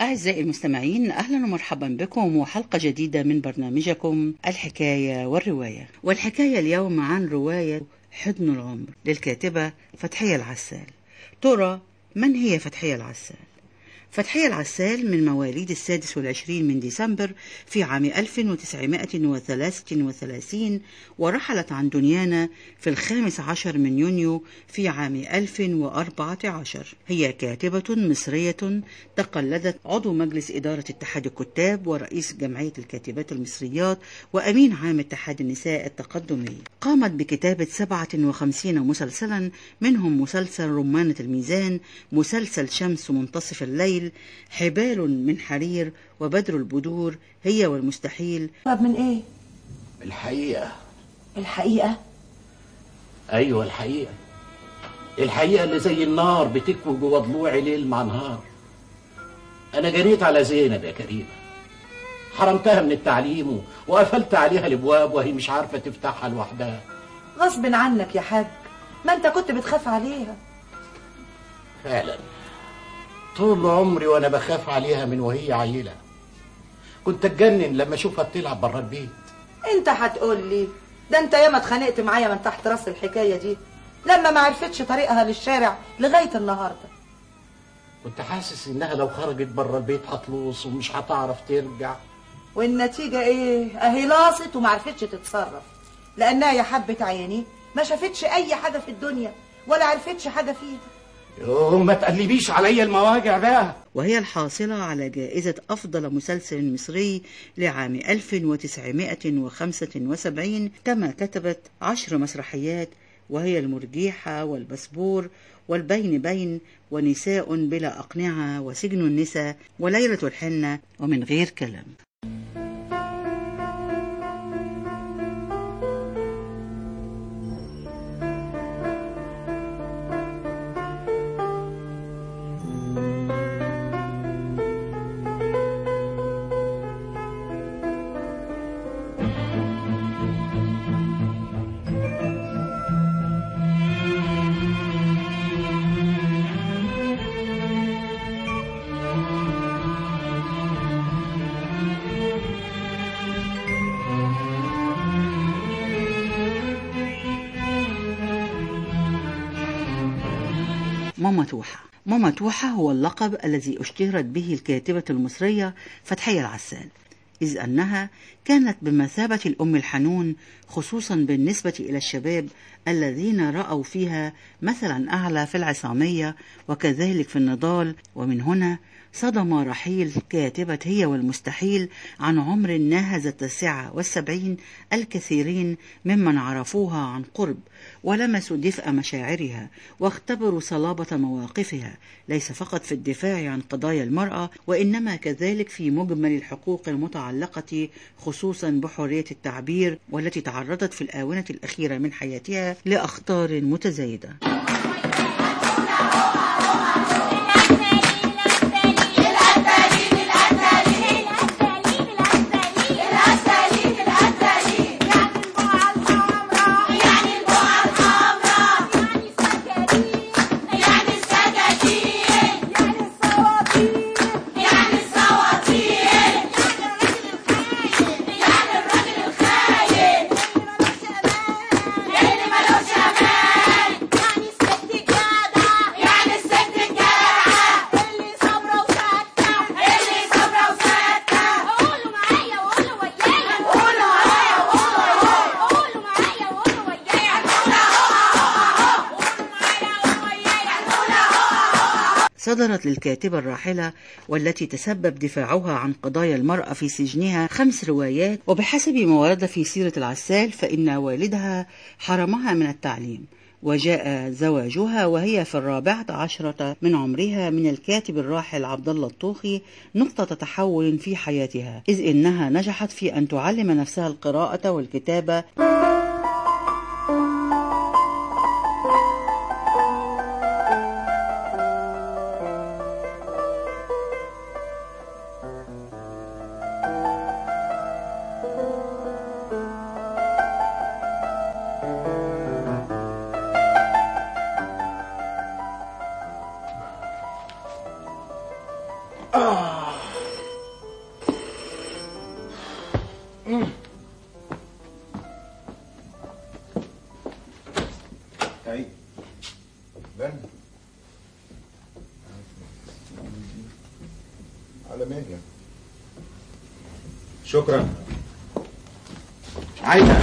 أعزائي المستمعين أهلا ومرحبا بكم وحلقة جديدة من برنامجكم الحكاية والرواية والحكاية اليوم عن رواية حضن العمر للكاتبة فتحية العسال ترى من هي فتحية العسال؟ فتحية العسال من مواليد السادس والعشرين من ديسمبر في عام 1933 ورحلت عن دنيانا في الخامس عشر من يونيو في عام 1014 هي كاتبة مصرية تقلدت عضو مجلس إدارة اتحاد الكتاب ورئيس جمعية الكاتبات المصريات وأمين عام اتحاد النساء التقدمي قامت بكتابة 57 مسلسلا منهم مسلسل رمانة الميزان مسلسل شمس منتصف الليل حبال من حرير وبدر البدور هي والمستحيل طب من ايه الحقيقة الحقيقة أيوة الحقيقة الحقيقة اللي زي النار بتكوي جوا ضلوعي ليل مع نهار أنا جريت على زينب يا كريمة حرمتها من التعليم وقفلت عليها الأبواب وهي مش عارفة تفتحها لوحدها غصب عنك يا حاج ما انت كنت بتخاف عليها فعلا طول عمري وأنا بخاف عليها من وهي عيلة كنت اتجنن لما اشوفها بتلعب بره البيت انت هتقول لي ده انت ياما اتخانقت معايا من تحت راس الحكاية دي لما ما عرفتش طريقها للشارع لغاية النهاردة كنت حاسس انها لو خرجت بره البيت هتلوص ومش هتعرف ترجع والنتيجة ايه اهي لاصت وما عرفتش تتصرف لانها يا حبة عيني ما شافتش اي حاجة في الدنيا ولا عرفتش حاجة فيها يوه ما تقلبيش عليا المواجع بقى وهي الحاصلة على جائزة أفضل مسلسل مصري لعام 1975 كما كتبت عشر مسرحيات وهي المرجيحة والبسبور والبين بين ونساء بلا أقنعة وسجن النساء وليلة الحنة ومن غير كلام ماما توحة ماما توحة هو اللقب الذي اشتهرت به الكاتبة المصرية فتحية العسال إذ أنها كانت بمثابة الأم الحنون خصوصا بالنسبة إلى الشباب الذين رأوا فيها مثلا أعلى في العصامية وكذلك في النضال ومن هنا صدم رحيل كاتبة هي والمستحيل عن عمر ناهز التاسعة والسبعين الكثيرين ممن عرفوها عن قرب ولمسوا دفء مشاعرها واختبروا صلابة مواقفها ليس فقط في الدفاع عن قضايا المرأة وإنما كذلك في مجمل الحقوق المتعلقة خصوصا بحرية التعبير والتي تعرضت في الآونة الأخيرة من حياتها لأخطار متزايدة صدرت للكاتبة الراحلة والتي تسبب دفاعها عن قضايا المرأة في سجنها خمس روايات وبحسب ما ورد في سيرة العسال فإن والدها حرمها من التعليم وجاء زواجها وهي في الرابعة عشرة من عمرها من الكاتب الراحل عبد الله الطوخي نقطة تحول في حياتها إذ إنها نجحت في أن تعلم نفسها القراءة والكتابة آه على مهلك شكرا عايدة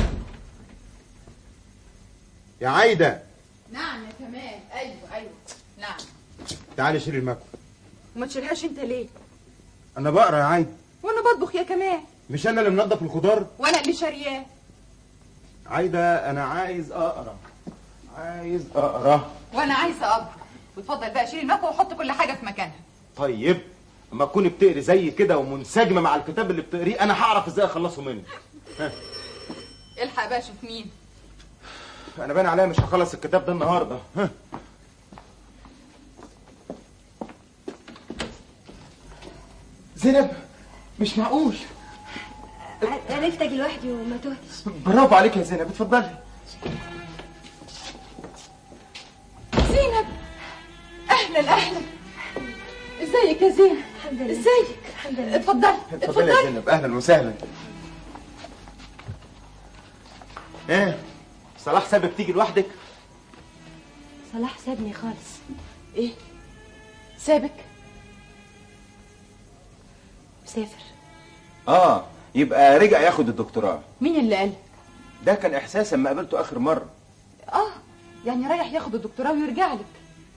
يا عايدة نعم يا كمال ايوه ايوه نعم تعالي شيلي المكوى وما تشيلهاش انت ليه انا بقرا يا عايدة وانا بطبخ يا كمال مش انا اللي منضف الخضار وانا اللي شارياه عايدة انا عايز اقرا عايز اقرا وانا عايزه اطبخ وتفضل بقى شيل المكوى وحط كل حاجه في مكانها طيب اما تكوني بتقري زي كده ومنسجمه مع الكتاب اللي بتقريه انا هعرف ازاي اخلصه منك الحق بقى شوف مين انا باين عليا مش هخلص الكتاب ده النهارده ها. زينب مش معقول عرفت اجي لوحدي وما تهتش برافو عليك يا زينب اتفضلي زينب اهلا اهلا ازيك يا زينب الحمد لله ازيك الحمد لله اتفضلي اتفضلي يا زينب اهلا وسهلا ايه صلاح سابك تيجي لوحدك صلاح سابني خالص ايه سابك مسافر اه يبقى رجع ياخد الدكتوراه مين اللي قال ده كان احساس لما قابلته اخر مره اه يعني رايح ياخد الدكتوراه ويرجع لك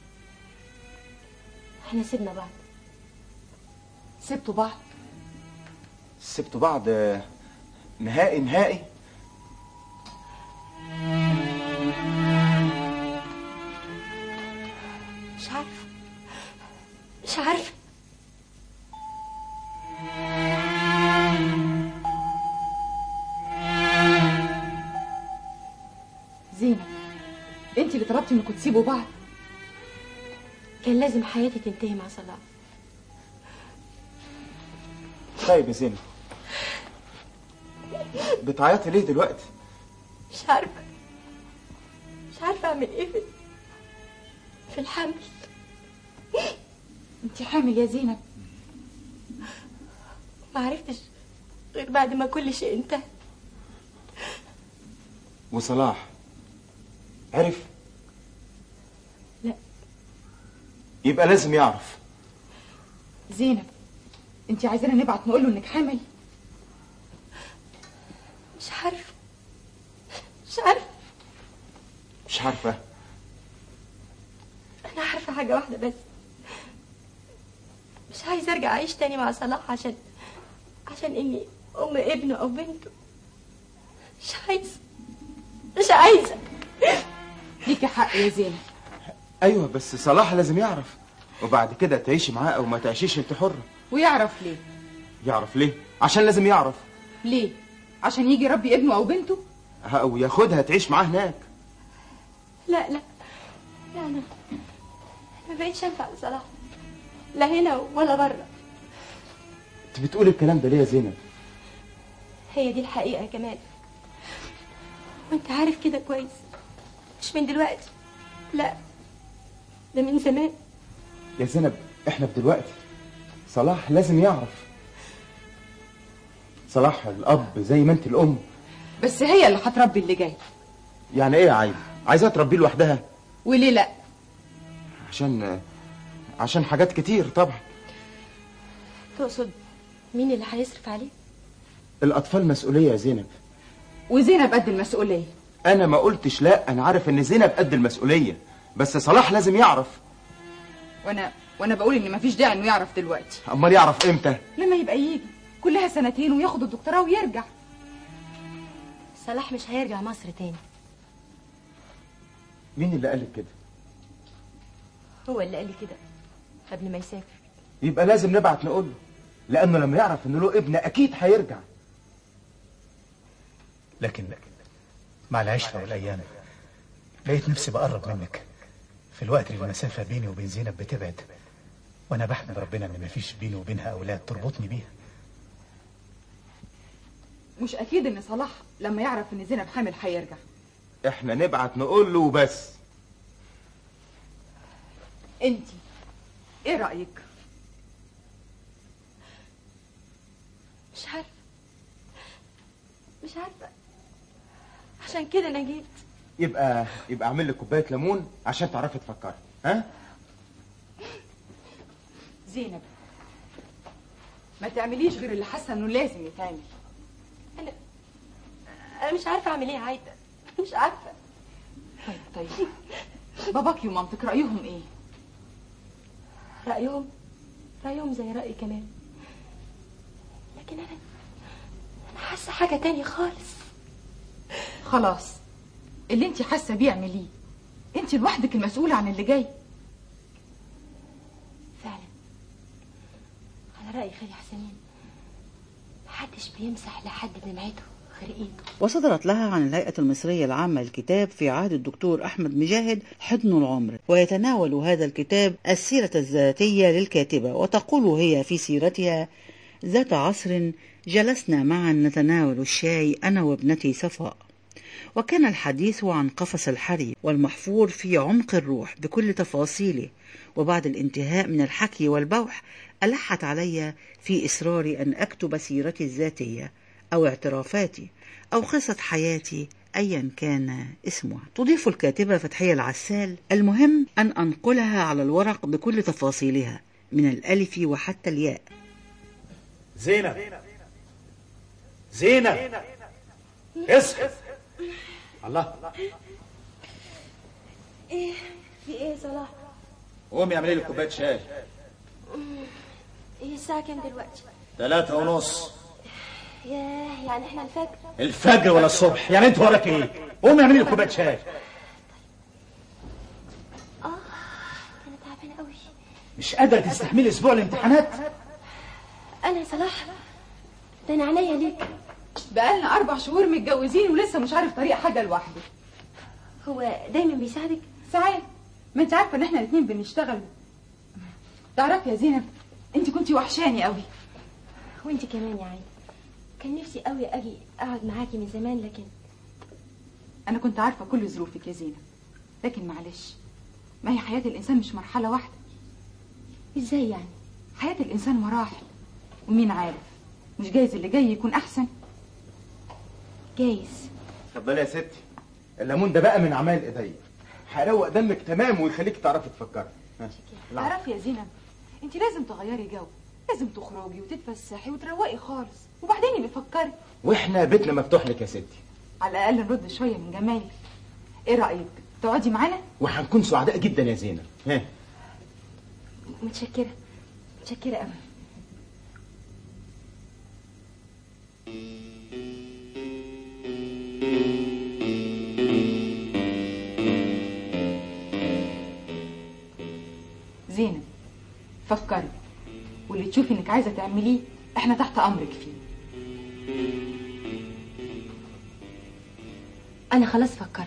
احنا سيبنا بعض سبتوا بعض سبتوا بعض آه، نهائي نهائي مش عارفه مش عارفه زينب انت اللي طلبتي انكم تسيبوا بعض كان لازم حياتي تنتهي مع صلاح طيب يا زينب بتعيطي ليه دلوقتي مش عارفه مش عارفه اعمل ايه في في الحمل انت حامل يا زينب ما عرفتش غير بعد ما كل شيء انتهى وصلاح عرف لا يبقى لازم يعرف زينب انت عايزانا نبعت نقول له انك حامل مش عارفه مش عارفه مش عارفه انا عارفه حاجه واحده بس مش عايزه ارجع اعيش تاني مع صلاح عشان عشان اني ام ابنه او بنته مش عايزه مش عايزه ليكي حق يا زينب ايوه بس صلاح لازم يعرف وبعد كده تعيشي معاه او ما تعيشيش انت حره ويعرف ليه يعرف ليه عشان لازم يعرف ليه عشان يجي يربي ابنه او بنته ها- او ياخدها تعيش معاه هناك لا لا لا انا ما بقتش انفع لصلاح لا هنا ولا بره انت بتقولي الكلام ده ليه يا زينب هي دي الحقيقه يا كمال وانت عارف كده كويس مش من دلوقتي لا ده من زمان يا زينب احنا في دلوقتي صلاح لازم يعرف صلاح الاب زي ما انت الام بس هي اللي هتربي اللي جاي يعني ايه يا عايزه عايزاها تربيه لوحدها وليه لا عشان عشان حاجات كتير طبعا تقصد مين اللي هيصرف عليه الاطفال مسؤوليه يا زينب وزينب قد المسؤوليه انا ما قلتش لا انا عارف ان زينب قد المسؤوليه بس صلاح لازم يعرف وانا وانا بقول ان مفيش داعي انه يعرف دلوقتي امال يعرف امتى لما يبقى يجي كلها سنتين وياخد الدكتوراه ويرجع صلاح مش هيرجع مصر تاني مين اللي قالك كده هو اللي قال لي كده قبل ما يسافر يبقى لازم نبعت نقول له لانه لما يعرف ان له ابن اكيد هيرجع لكن مع العشرة والأيام لقيت نفسي بقرب منك في الوقت اللي المسافة بيني وبين زينب بتبعد وأنا بحمد ربنا إن مفيش بيني وبينها أولاد تربطني بيها مش اكيد ان صلاح لما يعرف ان زينب حامل هيرجع احنا نبعت نقول له وبس انت ايه رايك مش عارفه مش عارفه عشان كده انا جيت يبقى يبقى اعمل لك كوبايه ليمون عشان تعرفي تفكري ها زينب ما تعمليش غير اللي حاسه انه لازم يتعمل انا انا مش عارفه اعمل ايه يا عايده مش عارفه طيب طيب باباكي ومامتك رايهم ايه رايهم رايهم زي رايي كمان لكن انا انا حاسه حاجه تانية خالص خلاص اللي انت حاسه بيه اعمليه انت لوحدك المسؤوله عن اللي جاي فعلا على راي خالي حسنين محدش بيمسح لحد دمعته غير ايده وصدرت لها عن الهيئة المصرية العامة للكتاب في عهد الدكتور أحمد مجاهد حضن العمر ويتناول هذا الكتاب السيرة الذاتية للكاتبة وتقول هي في سيرتها ذات عصر جلسنا معا نتناول الشاي أنا وابنتي صفاء وكان الحديث عن قفص الحري والمحفور في عمق الروح بكل تفاصيله وبعد الانتهاء من الحكي والبوح ألحت علي في إصراري أن أكتب سيرتي الذاتية أو اعترافاتي أو قصة حياتي أيا كان اسمها تضيف الكاتبة فتحية العسال المهم أن أنقلها على الورق بكل تفاصيلها من الألف وحتى الياء زينب زينب اصحي الله ايه في ايه يا صلاح قومي اعملي لي كوبايه شاي ايه الساعه كام دلوقتي ثلاثة ونص ياه يعني احنا الفجر الفجر ولا الصبح يعني انت وراك ايه قومي اعملي لي كوبايه شاي اه انا تعبانه قوي مش قادره تستحملي اسبوع الامتحانات انا يا صلاح ده انا عينيا ليك بقالنا اربع شهور متجوزين ولسه مش عارف طريق حاجه لوحده هو دايما بيساعدك ساعات ما انت عارفه ان احنا الاثنين بنشتغل تعرفي يا زينب انت كنتي وحشاني قوي وانت كمان يا عيني كان نفسي قوي اجي اقعد معاكي من زمان لكن انا كنت عارفه كل ظروفك يا زينب لكن معلش ما هي حياه الانسان مش مرحله واحده ازاي يعني حياه الانسان مراحل ومين عارف مش جايز اللي جاي يكون احسن جايز اتفضلي يا ستي الليمون ده بقى من اعمال ايديا هيروق دمك تمام ويخليك تعرفي تفكري ها. العفو. تعرفي يا زينب انت لازم تغيري جو لازم تخرجي وتتفسحي وتروقي خالص وبعدين يبقى فكري واحنا بيتنا مفتوح لك يا ستي على الاقل نرد شويه من جمالك ايه رايك تقعدي معانا وهنكون سعداء جدا يا زينب ها متشكره متشكره قوي زينب فكري واللي تشوفي انك عايزه تعمليه احنا تحت امرك فيه انا خلاص فكرت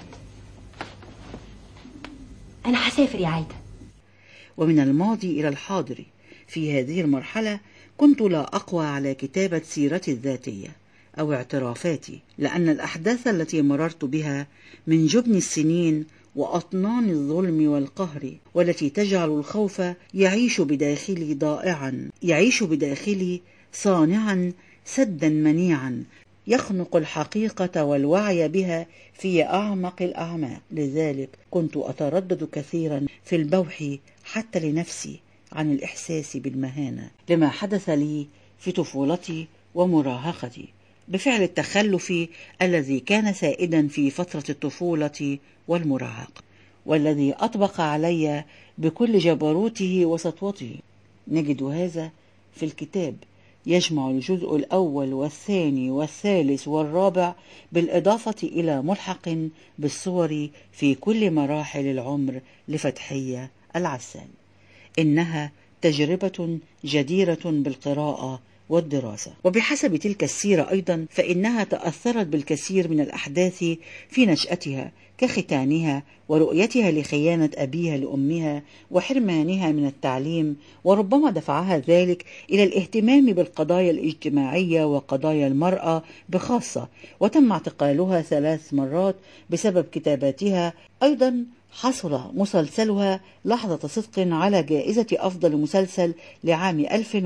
انا هسافر يا عايده ومن الماضي إلى الحاضر في هذه المرحلة كنت لا أقوى على كتابة سيرتي الذاتية أو اعترافاتي لأن الأحداث التي مررت بها من جبن السنين وأطنان الظلم والقهر والتي تجعل الخوف يعيش بداخلي ضائعا يعيش بداخلي صانعا سدا منيعا يخنق الحقيقة والوعي بها في أعمق الأعماق لذلك كنت أتردد كثيرا في البوح حتى لنفسي عن الإحساس بالمهانة لما حدث لي في طفولتي ومراهقتي بفعل التخلف الذي كان سائدا في فترة الطفولة والمراهقة والذي أطبق علي بكل جبروته وسطوته نجد هذا في الكتاب يجمع الجزء الأول والثاني والثالث والرابع بالإضافة إلى ملحق بالصور في كل مراحل العمر لفتحية العسال إنها تجربة جديرة بالقراءة والدراسة وبحسب تلك السيرة أيضا فإنها تأثرت بالكثير من الأحداث في نشأتها كختانها ورؤيتها لخيانة أبيها لأمها وحرمانها من التعليم وربما دفعها ذلك إلى الاهتمام بالقضايا الاجتماعية وقضايا المرأة بخاصة وتم اعتقالها ثلاث مرات بسبب كتاباتها أيضا حصل مسلسلها لحظة صدق على جائزة أفضل مسلسل لعام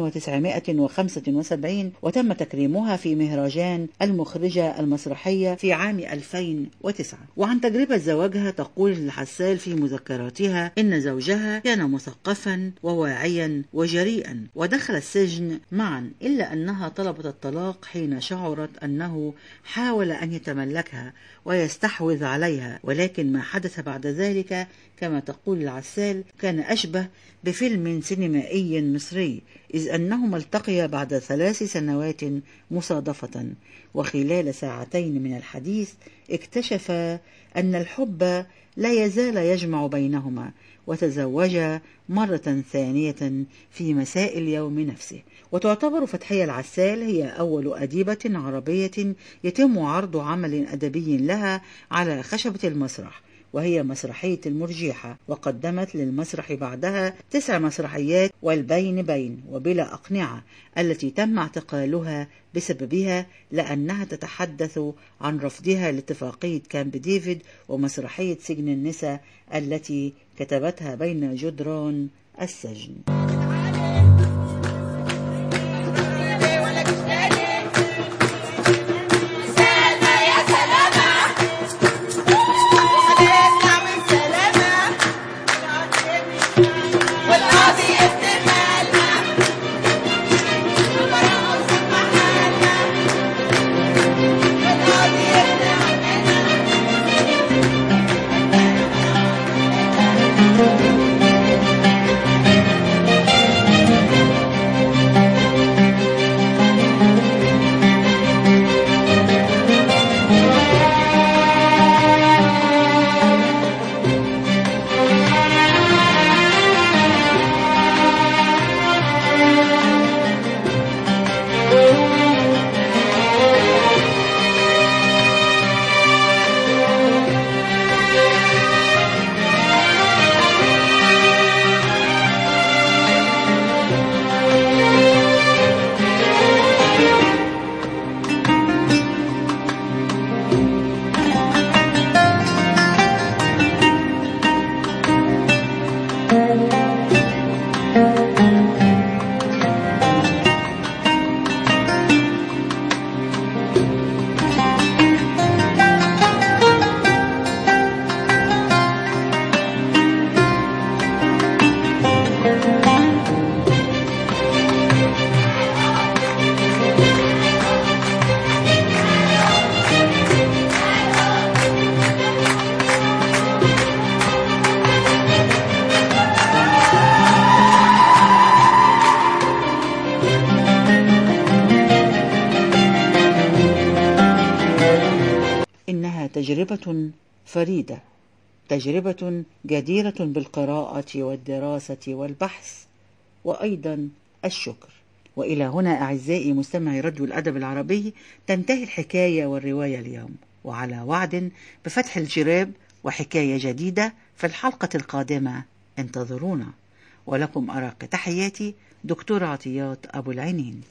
1975 وتم تكريمها في مهرجان المخرجة المسرحية في عام 2009 وعن تجربة زواجها تقول الحسال في مذكراتها إن زوجها كان مثقفا وواعيا وجريئا ودخل السجن معا إلا أنها طلبت الطلاق حين شعرت أنه حاول أن يتملكها ويستحوذ عليها ولكن ما حدث بعد ذلك كما تقول العسال كان أشبه بفيلم سينمائي مصري إذ أنهما التقيا بعد ثلاث سنوات مصادفة وخلال ساعتين من الحديث اكتشفا أن الحب لا يزال يجمع بينهما وتزوجا مرة ثانية في مساء اليوم نفسه وتعتبر فتحية العسال هي أول أديبة عربية يتم عرض عمل أدبي لها على خشبة المسرح وهي مسرحية المرجيحة وقدمت للمسرح بعدها تسع مسرحيات والبين بين وبلا أقنعة التي تم اعتقالها بسببها لأنها تتحدث عن رفضها لاتفاقية كامب ديفيد ومسرحية سجن النساء التي كتبتها بين جدران السجن إنها تجربة فريدة تجربة جديرة بالقراءة والدراسة والبحث وأيضا الشكر وإلى هنا أعزائي مستمعي راديو الأدب العربي تنتهي الحكاية والرواية اليوم وعلى وعد بفتح الجراب وحكاية جديدة في الحلقة القادمة انتظرونا ولكم أراق تحياتي دكتور عطيات أبو العينين